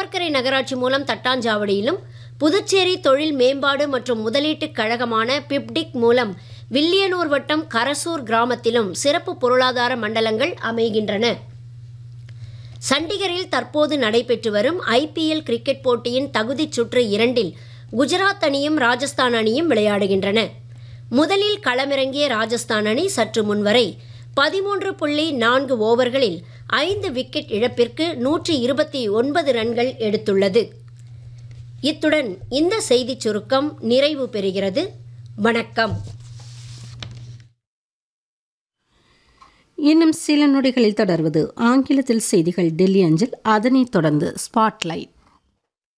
கொட்டாரக்கரை நகராட்சி மூலம் தட்டாஞ்சாவடியிலும் புதுச்சேரி தொழில் மேம்பாடு மற்றும் முதலீட்டுக் கழகமான பிப்டிக் மூலம் வில்லியனூர் வட்டம் கரசூர் கிராமத்திலும் சிறப்பு பொருளாதார மண்டலங்கள் அமைகின்றன சண்டிகரில் தற்போது நடைபெற்று வரும் ஐபிஎல் கிரிக்கெட் போட்டியின் தகுதிச் சுற்று இரண்டில் குஜராத் அணியும் ராஜஸ்தான் அணியும் விளையாடுகின்றன முதலில் களமிறங்கிய ராஜஸ்தான் அணி சற்று முன்வரை பதிமூன்று புள்ளி நான்கு ஓவர்களில் ஐந்து விக்கெட் இழப்பிற்கு நூற்றி இருபத்தி ஒன்பது ரன்கள் எடுத்துள்ளது இத்துடன் இந்த செய்திச் சுருக்கம் நிறைவு பெறுகிறது வணக்கம் இன்னும் சில நொடிகளில் தொடர்வது ஆங்கிலத்தில் செய்திகள் டெல்லி அஞ்சல் அதனைத் தொடர்ந்து ஸ்பாட்லைட்